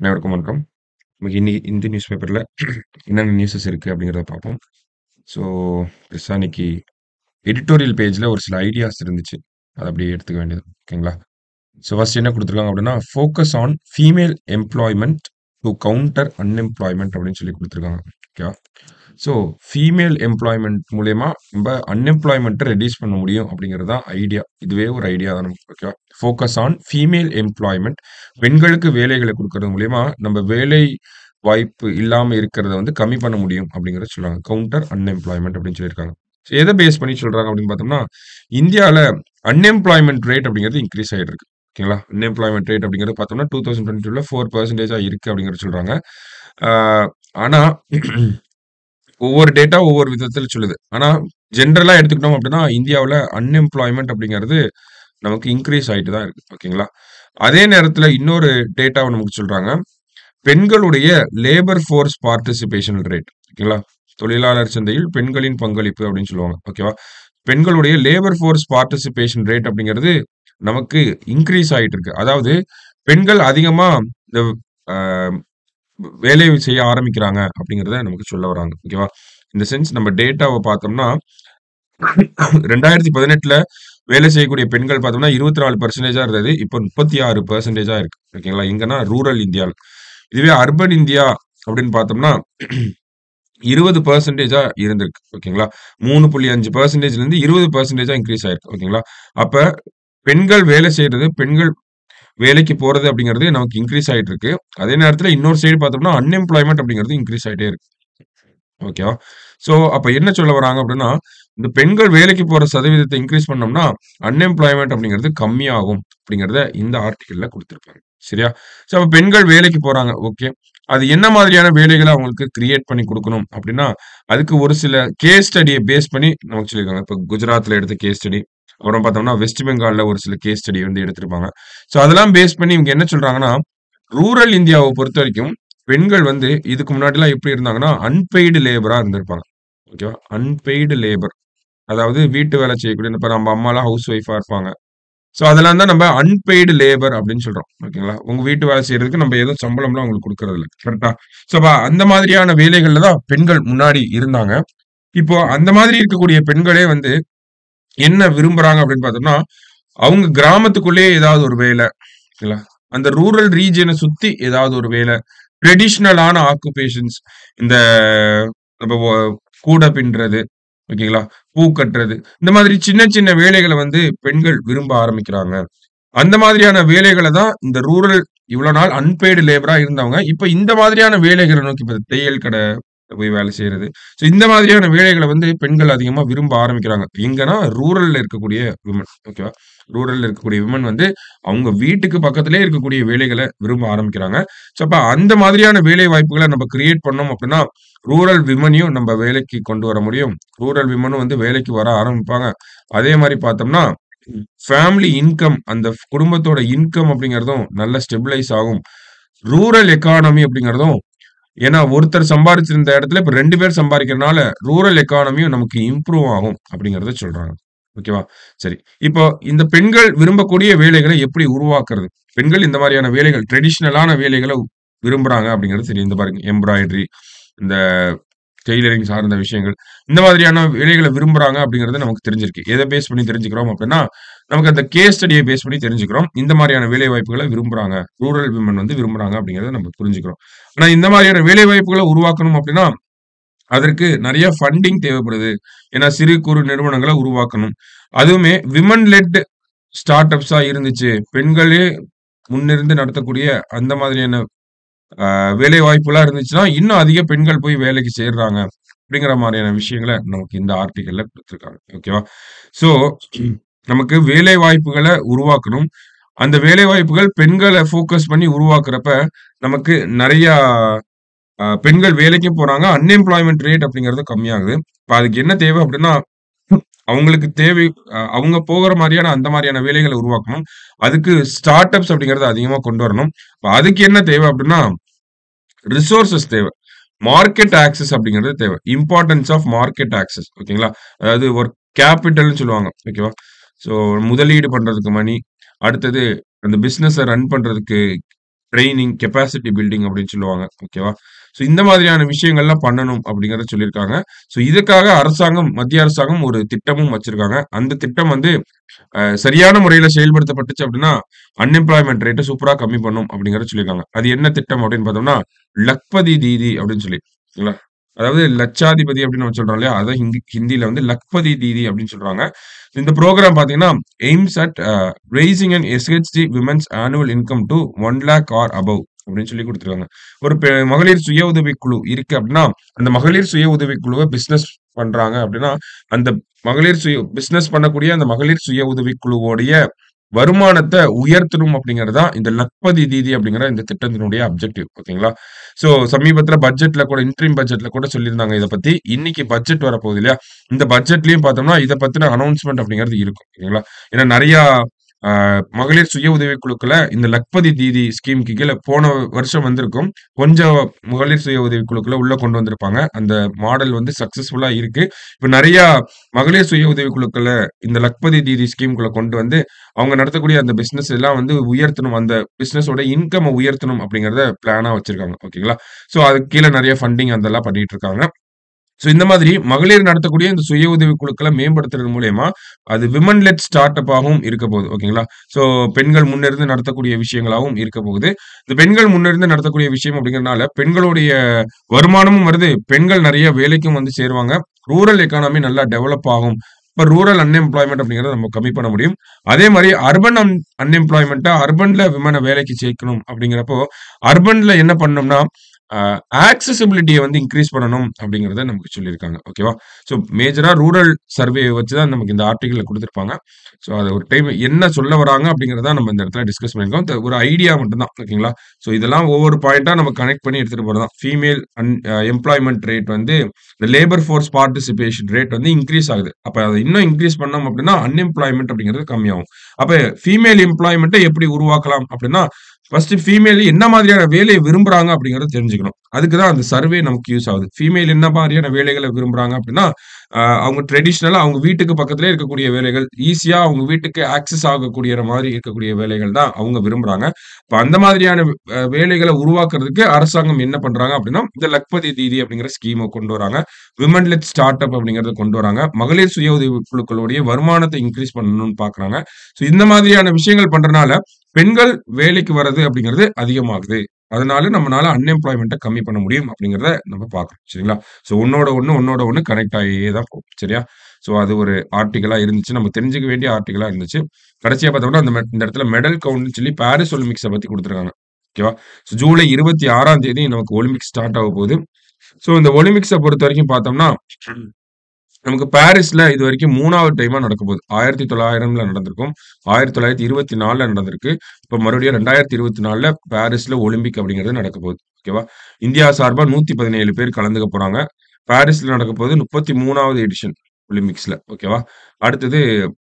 அனைவருக்கும் வணக்கம். நமக்கு இன்னைக்கு இந்திய நியூஸ் பேப்பர்ல என்னென்ன நியூஸஸ் இருக்கு அப்படிங்கிறத பார்ப்போம். ஸோ, பெருசா இன்னைக்கு எடிட்டோரியல் பேஜ்ல ஒரு சில ஐடியாஸ் இருந்துச்சு. அத அப்படியே எடுத்துக்க வேண்டியது. ஓகேங்களா? ஸோ, ஃபர்ஸ்ட் என்ன குடுத்துருக்காங்க அப்படின்னா, "focus on female employment to counter unemployment" அப்படின்னு சொல்லி குடுத்துருக்காங்க. ஓகேவா? ஸோ, ஃபீமேல் எம்ப்ளாய்மென்ட் மூலியமா நம்ப அன்எம்ப்ளாய்மென்ட்ட ரெட்யூஸ் பண்ண முடியும் அப்படிங்கிறது தான் ஐடியா. இதுவே ஒரு ஐடியா தான் நமக்கு. ஓகேவா? "ஃபோக்கஸ் ஆன் ஃபீமேல் எம்ப்ளாய்மென்ட்" பெண்களுக்கு வேலைகள குடுக்கறது மூலியமா நம்ப வேலை வாய்ப்பு இல்லாம இருக்கிறத வந்து கம்மி பண்ண முடியும் அப்படிங்கிறத சொல்றாங்க. கவுண்டர் அன்எம்ப்ளாய்மென்ட் அப்படின்னு சொல்லியிருக்காங்க. ஸோ, எத பேஸ் பண்ணி சொல்றாங்க அப்படின்னு பார்த்தோம்னா, இந்தியால அன்எம்ப்ளாய்மென்ட் ரேட் அப்படிங்கிறது இன்கிரீஸ் ஆயிட்டு இருக்கு. ஓகேங்களா? அன்எம்ப்ளாய்மென்ட் ரேட் அப்படிங்கிறது பார்த்தோம்னா 2022ல 4% இருக்கு அப்படிங்கிறத சொல்றாங்க. ஆ ஆனா ஒவ்வொரு டேட்டா ஒவ்வொரு விதத்தில சொல்லுது. ஆனா ஜெனரலா எடுத்துக்கிட்டோம் அப்படின்னா, இந்தியாவுல அன்எம்ப்ளாய்மென்ட் அப்படிங்கிறது நமக்கு இன்கிரீஸ் ஆயிட்டு தான் இருக்கு. ஓகேங்களா? அதே நேரத்தில இன்னொரு டேட்டாவ நமக்கு சொல்றாங்க. பெண்களுடைய லேபர் ஃபோர்ஸ் பார்ட்டிசிபேஷன் ரேட். ஓகேங்களா? தொழிலாளர் சந்தையில் பெண்களின் பங்களிப்பு அப்படின்னு சொல்லுவாங்க. ஓகேவா? பெண்களுடைய லேபர் ஃபோர்ஸ் பார்ட்டிசிபேஷன் ரேட் அப்படிங்கிறது நமக்கு இன்கிரீஸ் ஆயிட்டு இருக்கு. அதாவது பெண்கள் அதிகமா இந்த அ வேலை செய்ய ஆரம்பிக்கிறாங்க அப்படிங்கிறத நமக்கு சொல்ல வராங்க. ஓகேவா? இந்த சென்ஸ் நம்ம டேட்டாவ பார்த்தோம்னா 2018ல வேலை செய்யக்கூடிய பெண்கள் பார்த்தோம்னா 24% இருந்தது. இப்போ 36% இருக்கு. ஓகேங்களா? எங்கன்னா ரூரல் இந்தியால. இதுவே அர்பன் இந்தியா அப்படின்னு பார்த்தோம்னா 20% இருந்திருக்கு. ஓகேங்களா? 3.5%லிருந்து 20%ஆ இன்கிரீஸ் ஆயிருக்கு. ஓகேங்களா? அப்ப பெண்கள் வேலை செய்றது, பெண்கள் வேலைக்கு போறது அப்படிங்கிறது நமக்கு இன்கிரீஸ் ஆயிட்டு இருக்கு. அதே நேரத்தில இன்னொரு சைடு பார்த்தோம்னா, அன்எம்ப்ளாய்மென்ட் அப்படிங்கிறது இன்கிரீஸ் ஆயிட்டே இருக்கு. ஓகேவா? ஸோ, அப்ப என்ன சொல்ல வராங்க அப்படின்னா, இந்த பெண்கள் வேலைக்கு போற சதவீதத்த இன்கிரீஸ் பண்ணோம்னா, அன்எம்ப்ளாய்மென்ட் அப்படிங்கிறது கம்மியாகும் அப்படிங்கிறத இந்த ஆர்டிக்கிள்ல குடுத்திருப்பாங்க. சரியா? ஸோ, அப்ப பெண்கள் வேலைக்கு போறாங்க. ஓகே. அது என்ன மாதிரியான வேலைகள அவங்களுக்கு கிரியேட் பண்ணி குடுக்கணும் அப்படின்னா, அதுக்கு ஒரு சில கேஸ் ஸ்டடிய பேஸ் பண்ணி நமக்கு சொல்லியிருக்காங்க. இப்ப குஜராத்ல எடுத்த கேஸ் ஸ்டடி. அப்புறம் பார்த்தோம்னா, வெஸ்ட் பெங்கால்ல ஒரு சில கேஸ் ஸ்டடி வந்து எடுத்திருப்பாங்க. ஸோ, அதெல்லாம் பேஸ் பண்ணி இவங்க என்ன சொல்றாங்கன்னா, ரூரல் இந்தியாவ பொறுத்தவரைக்கும் பெண்கள் வந்து இதுக்கு முன்னாடிலாம் எப்படி இருந்தாங்கன்னா, அன்பெய்டு லேபரா இருந்திருப்பாங்க. ஓகேவா? Unpaid labour. அதாவது வீட்டு வேலை செய்யக்கூடிய இப்ப நம்ம அம்மாலாம் ஹவுஸ் ஒய்ஃபா இருப்பாங்க. ஸோ, அதெல்லாம் தான் நம்ம அன்பெய்டு லேபர் அப்படின்னு சொல்றோம். ஓகேங்களா? உங்க வீட்டு வேலை செய்றதுக்கு நம்ம எதுவும் சம்பளம்லாம் அவங்களுக்கு குடுக்கறது இல்ல. கரெக்ட்டா? ஸோ, அப்ப அந்த மாதிரியான வேலைகள்ல தான் பெண்கள் முன்னாடி இருந்தாங்க. இப்போ அந்த மாதிரி இருக்கக்கூடிய பெண்களே வந்து என்ன விரும்புறாங்க அப்படின்னு பார்த்தோம்னா, அவங்க கிராமத்துக்குள்ளேயே ஏதாவது ஒரு வேல. ஓகேங்களா? அந்த ரூரல் ரீஜியன சுத்தி ஏதாவது ஒரு வேல. ட்ரெடிஷனலான ஆக்குபேஷன்ஸ் இந்த நம்ம ஒ கூடை பின்றது. ஓகேங்களா? பூ கட்டுறது. இந்த மாதிரி சின்ன சின்ன வேலைகள வந்து பெண்கள் விரும்ப ஆரம்பிக்கிறாங்க. அந்த மாதிரியான வேலைகள தான் இந்த ரூரல் இவ்வளோ நாள் அன்பெய்டு லேபரா இருந்தவங்க, இப்ப இந்த மாதிரியான வேலைகள நோக்கி இப்ப தையல் கடை போய் வேலை செய்றது. ஸோ, இந்த மாதிரியான வேலைகள வந்து பெண்கள் அதிகமா விரும்ப ஆரம்பிக்கிறாங்க. எங்கன்னா ரூரல்ல இருக்கக்கூடிய விமன். ஓகேவா? ரூரல்ல இருக்கக்கூடிய விமன் வந்து அவங்க வீட்டுக்கு பக்கத்திலேயே இருக்கக்கூடிய வேலைகள விரும்ப ஆரம்பிக்கிறாங்க. ஸோ, அப்ப அந்த மாதிரியான வேலை வாய்ப்புகள நம்ம கிரியேட் பண்ணோம் அப்படின்னா, ரூரல் விமனையும் நம்ம வேலைக்கு கொண்டு வர முடியும். ரூரல் விமனும் வந்து வேலைக்கு வர ஆரம்பிப்பாங்க. அதே மாரி பார்த்தோம்னா, ஃபேமிலி இன்கம் அந்த குடும்பத்தோட இன்கம் அப்படிங்கிறதும் நல்ல ஸ்டெபிலைஸ் ஆகும். ரூரல் எக்கானமி அப்படிங்கிறதும் ஏன்னா ஒருத்தர் சம்பாரிச்சிருந்த இடத்துல இப்ப 2 பேர் சம்பாரிக்கிறனால, ரூரல் எக்கானமியும் நமக்கு இம்ப்ரூவ் ஆகும் அப்படிங்கிறத சொல்றாங்க. ஓகேவா? சரி. இப்போ இந்த பெண்கள் விரும்பக்கூடிய வேலைகள எப்படி உருவாக்குறது? பெண்கள் இந்த மாரியான வேலைகள் ட்ரெடிஷனலான வேலைகள விரும்புறாங்க அப்படிங்கிறது தெரியும். இந்த பாருங்க எம்ப்ராய்டரி, இந்த டெய்லரிங் சார்ந்த விஷயங்கள். இந்த மாதிரியான வேலைகள விரும்புறாங்க அப்படிங்கிறது நமக்கு தெரிஞ்சிருக்கு. எத பேஸ் பண்ணி தெரிஞ்சுக்கிறோம் அப்படின்னா, நமக்கு அந்த கேஸ் ஸ்டடிய பேஸ் பண்ணி தெரிஞ்சுக்கிறோம். இந்த மாரியான வேலை வாய்ப்புகள விரும்புறாங்க. ரூரல் விமன் வந்து விரும்புறாங்க அப்படிங்கிறத நம்ம புரிஞ்சுக்கிறோம். ஆனா இந்த மாரியான வேலை வாய்ப்புகள உருவாக்கணும் அப்படின்னா, அதற்கு நெறைய ஃபண்டிங் தேவைப்படுது. ஏன்னா சிறு, குறு நிறுவனங்கள உருவாக்கணும். அதுவுமே விமன் லெட் ஸ்டார்ட் அப்ஸா இருந்துச்சு. பெண்களே முன்னிருந்து நடத்தக்கூடிய அந்த மாதிரியான அ வேலை வாய்ப்புலாம் இருந்துச்சுன்னா, இன்னும் அதிக பெண்கள் போய் வேலைக்கு சேர்றாங்க. அப்படிங்கிற மாரியான விஷயங்கள நமக்கு இந்த ஆர்டிக்கிள்ல குடுத்திருக்காங்க. ஓகேவா? ஸோ, நமக்கு வேலை வாய்ப்புகள உருவாக்கணும். அந்த வேலை வாய்ப்புகள் பெண்கள ஃபோக்கஸ் பண்ணி உருவாக்குறப்ப, நமக்கு நெறையா அ பெண்கள் வேலைக்கும் போறாங்க. அன்எம்ப்ளாய்மென்ட் ரேட் அப்படிங்கிறது கம்மியாகுது. இப்ப அதுக்கு என்ன தேவை அப்படின்னா, அவங்களுக்கு தேவை அ அவங்க போகிற மாரியான அந்த மாரியான வேலைகள உருவாக்கணும். அதுக்கு ஸ்டார்ட் அப்ஸ் அப்படிங்கிறத அதிகமா கொண்டு வரணும். இப்ப அதுக்கு என்ன தேவை அப்படின்னா, ரிசோர்ஸஸ் தேவை. மார்க்கெட் ஆக்சஸ் அப்படிங்கிறது தேவை. Importance of market access. ஓகேங்களா? அதாவது ஒரு கேப்பிட்டல்ன்னு சொல்லுவாங்க. ஓகேவா? ஸோ முதலீடு பண்றதுக்கு மணி. அடுத்தது அந்த பிசினஸ ரன் பண்றதுக்கு ட்ரெய்னிங், கெப்பாசிட்டி பில்டிங் அப்படின்னு சொல்லுவாங்க. ஓகேவா? ஸோ இந்த மாதிரியான விஷயங்கள்லாம் பண்ணணும் அப்படிங்கிறத சொல்லியிருக்காங்க. ஸோ இதுக்காக அரசாங்கம் மத்திய அரசாங்கம் ஒரு திட்டமும் வச்சிருக்காங்க. அந்த திட்டம் வந்து அ சரியான முறையில செயல்படுத்தப்பட்டுச்சு அப்படின்னா, அன்எம்ப்ளாய்மென்ட் ரேட்ட சூப்பரா கம்மி பண்ணும் அப்படிங்கிறத சொல்லியிருக்காங்க. அது என்ன திட்டம் அப்படின்னு பார்த்தோம்னா, லக்பதி தீதி அப்படின்னு சொல்லி. சரிங்களா? அதாவது லட்சாதிபதி அப்படின்னு நம்ம சொல்றோம் இல்லையா? அதான் ஹிந்தி ஹிந்தியில வந்து லக்பதி தீதி அப்படின்னு சொல்றாங்க. இந்த புரோகிராம் பார்த்தீங்கன்னா, aims at a raising an SHG women's annual income to 1,00,000 or above அப்படின்னு சொல்லி குடுத்துருக்காங்க. ஒரு பெ மகளிர் சுய உதவிக் குழு இருக்கு அப்படின்னா, அந்த மகளிர் சுய உதவிக் குழுவ பிசினஸ் பண்றாங்க அப்படின்னா, அந்த மகளிர் சுய பிசினஸ் பண்ணக்கூடிய அந்த மகளிர் சுய உதவிக் குழுவோடைய வருமானத்த உயர்த்தணும் அப்படிங்கிறது தான் இந்த லக்பதி தீதி அப்படிங்கிற இந்த திட்டத்தினுடைய அப்ஜெக்டிவ். ஓகேங்களா? ஸோ சமீபத்தில பட்ஜெட்ல கூட இன்ட்ரீம் பட்ஜெட்ல கூட சொல்லியிருந்தாங்க இத பத்தி. இன்னைக்கு பட்ஜெட் வரப்போகுது இல்லையா? இந்த பட்ஜெட்லயும் பார்த்தோம்னா, இத பத்தின அனவுன்ஸ்மென்ட் அப்படிங்கிறது இருக்கும். ஓகேங்களா? ஏன்னா நெறையா அ மகளிர் சுய உதவிக் குழுக்கள இந்த லக்பதி தீதி ஸ்கீம்க்கு கீழ போன வருஷம் வந்திருக்கும். கொஞ்சம் மகளிர் சுய உதவிக் குழுக்கள உள்ள கொண்டு வந்திருப்பாங்க. அந்த மாடல் வந்து சக்சஸ்ஃபுல்லா இருக்கு. இப்ப நெறையா மகளிர் சுய உதவிக் குழுக்கள இந்த லக்பதி தீதி ஸ்கீம்குள்ள கொண்டு வந்து, அவங்க நடத்தக்கூடிய அந்த பிசினஸ் எல்லாம் வந்து உயர்த்தணும். அந்த பிசினஸோட இன்கம்ம உயர்த்தணும் அப்படிங்கிறத பிளானா வச்சிருக்காங்க. ஓகேங்களா? ஸோ அதுக்கு கீழ நெறைய ஃபண்டிங் அதெல்லாம் பண்ணிட்டு இருக்காங்க. ஸோ இந்த மாதிரி மகளிர் நடத்தக்கூடிய இந்த சுய உதவிக் குழுக்கள மேம்படுத்துறது மூலியமா, அது விமன் லெட் ஸ்டார்ட் அப் ஆகவும் இருக்க போகுது. ஓகேங்களா? ஸோ பெண்கள் முன்னிருந்து நடத்தக்கூடிய விஷயங்களாவும் இருக்க போகுது. இந்த பெண்கள் முன்னிருந்து நடத்தக்கூடிய விஷயம் அப்படிங்கிறனால, பெண்களுடைய வருமானமும் வருது. பெண்கள் நெறைய வேலைக்கும் வந்து சேருவாங்க. ரூரல் எக்கானமி நல்லா டெவலப் ஆகும். இப்ப ரூரல் அன்எம்ப்ளாய்மென்ட் அப்படிங்கிறத நம்ம கம்மி பண்ண முடியும். அதே மாரி அர்பன் அன் அன்எம்ப்ளாய்மென்ட்ட அர்பன்ல விமன வேலைக்கு சேர்க்கணும் அப்படிங்கிறப்போ, அர்பன்ல என்ன பண்ணணும்னா, அ ஆக்சஸிபிலிட்டிய வந்து இன்கிரீஸ் பண்ணணும் அப்படிங்கிறத நமக்கு சொல்லியிருக்காங்க. ஓகேவா? ஸோ மேஜரா ரூரல் சர்வே வச்சு தான் நமக்கு இந்த ஆர்டிகிள்ல குடுத்திருப்பாங்க. ஸோ அத ஒரு டைம் என்ன சொல்ல வராங்க அப்படிங்கிறத தான் நம்ம இந்த இடத்துல டிஸ்கஸ் பண்ணியிருக்கோம். த ஒரு ஐடியா மட்டும் தான். ஓகேங்களா? ஸோ இதெல்லாம் ஒவ்வொரு பாயிண்ட்டா நம்ம கனெக்ட் பண்ணி எடுத்துட்டு போறது தான். Female un a employment rate வந்து இந்த லேபர் ஃபோர்ஸ் பார்ட்டிசிபேஷன் ரேட் வந்து இன்கிரீஸ் ஆகுது. அப்ப அத இன்னும் இன்கிரீஸ் பண்ணோம் அப்படின்னா, அன்எம்ப்ளாய்மென்ட் அப்படிங்கிறது கம்மியாகும். அப்ப ஃபீமேல் எம்ப்ளாய்மென்ட்ட எப்படி உருவாக்கலாம் அப்படின்னா, ஃபர்ஸ்ட் ஃபீமேல் என்ன மாதிரியான வேலைய விரும்புறாங்க அப்படிங்கிறத தெரிஞ்சுக்கணும். அதுக்கு தான் அந்த சர்வே நமக்கு யூஸ் ஆகுது. ஃபீமேல் என்ன மாரியான வேலைகள விரும்புறாங்க அப்படின்னா, அ அவங்க ட்ரெடிஷனலா அவங்க வீட்டுக்கு பக்கத்திலேயே இருக்கக்கூடிய வேலைகள், ஈஸியா அவங்க வீட்டுக்கு ஆக்சஸ் ஆகக்கூடிய மாரி இருக்கக்கூடிய வேலைகள் தான் அவங்க விரும்புறாங்க. இப்ப அந்த மாதிரியான அ வேலைகள உருவாக்குறதுக்கு அரசாங்கம் என்ன பண்றாங்க அப்படின்னா, இந்த லக்பதி தீதி அப்படிங்கிற ஸ்கீம கொண்டு வராங்க. விமன் லெட் ஸ்டார்ட் அப் அப்படிங்கிறத கொண்டு வராங்க. மகளிர் சுய உதவி குழுக்களுடைய வருமானத்த இன்கிரீஸ் பண்ணணும்னு பார்க்குறாங்க. ஸோ இந்த மாதிரியான விஷயங்கள் பண்றனால, பெண்கள் வேலைக்கு வர்றது அப்படிங்கிறது அதிகமாகுது. அதனால நம்மனால அன்எம்ப்ளாய்மென்ட்ட கம்மி பண்ண முடியும் அப்படிங்கிறத நம்ம பார்க்கிறோம். சரிங்களா? ஸோ ஒண்ணோட ஒண்ணு, ஒண்ணோட ஒண்ணு கனெக்ட் ஆகியே தான் போகும். சரியா? ஸோ அது ஒரு ஆர்டிகிளா இருந்துச்சு. நம்ம தெரிஞ்சுக்க வேண்டிய ஆர்டிகிளா இருந்துச்சு. கடைசியா பார்த்தோம்னா, அந்த மெ இந்த இடத்துல மெடல் கவுண்ட்ன்னு சொல்லி பாரிஸ் ஒலிம்பிக்ஸ பத்தி குடுத்திருக்காங்க. ஓகேவா? ஸோ ஜூலை 26ஆம் தேதி நமக்கு ஒலிம்பிக்ஸ் ஸ்டார்ட் ஆக போகுது. ஸோ இந்த ஒலிம்பிக்ஸ பொறுத்தவரைக்கும் பார்த்தோம்னா, நமக்கு பாரிஸ்ல இதுவரைக்கும் 3வது டைமா நடக்க போகுது. 1900ல நடந்திருக்கும். 1924ல நடந்திருக்கு. இப்ப மறுபடியும் 2024ல பாரிஸ்ல ஒலிம்பிக் அப்படிங்கிறது நடக்க போகுது. ஓகேவா? இந்தியா சார்பா 117 பேர் கலந்துக்க போறாங்க. பாரிஸ்ல நடக்க போகுது 33வது எடிஷன் ஒலிம்பிக்ஸ்ல. ஓகேவா? அடுத்தது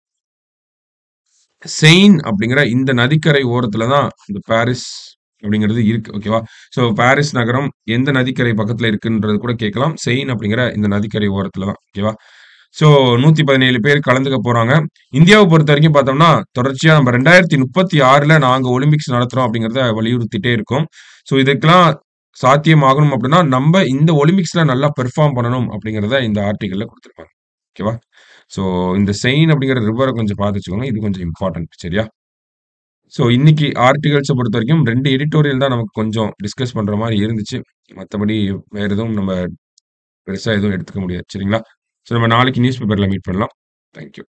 செயின் அப்படிங்கிற இந்த நதிக்கரை ஓரத்துல தான் இந்த பாரிஸ் அப்படிங்கிறது இருக்கு. ஓகேவா? ஸோ பாரிஸ் நகரம் எந்த நதிக்கரை பக்கத்துல இருக்குன்றது கூட கேட்கலாம். செயின் அப்படிங்கிற இந்த நதிக்கரை ஓரத்துல தான். ஓகேவா? ஸோ 117 பேர் கலந்துக்க போறாங்க. இந்தியாவ பொறுத்தவரைக்கும் பார்த்தோம்னா, தொடர்ச்சியா நம்ம 2036ல நாங்க ஒலிம்பிக்ஸ் நடத்துறோம் அப்படிங்கிறத வலியுறுத்திட்டே இருக்கோம். ஸோ இதுக்கெல்லாம் சாத்தியமாகணும் அப்படின்னா, நம்ப இந்த ஒலிம்பிக்ஸ்ல நல்லா பெர்ஃபார்ம் பண்ணணும் அப்படிங்கிறத இந்த ஆர்டிகிள்ல குடுத்திருப்பாங்க. ஓகேவா? ஸோ இந்த செயின் அப்படிங்கிற ரிவர கொஞ்சம் பார்த்து வச்சுக்கோங்க. இது கொஞ்சம் இம்பார்ட்டன்ட். சரியா? ஸோ இன்னைக்கு ஆர்டிகிள்ஸ பொறுத்தவரைக்கும் 2 எடிட்டோரியல் தான் நமக்கு கொஞ்சம் டிஸ்கஸ் பண்ற மாரி இருந்துச்சு. மத்தபடி வேற எதுவும் நம்ம பெருசா எதுவும் எடுத்துக்க முடியாது. சரிங்களா? ஸோ நம்ம நாளைக்கு நியூஸ் பேப்பர்ல மீட் பண்ணலாம். Thank you.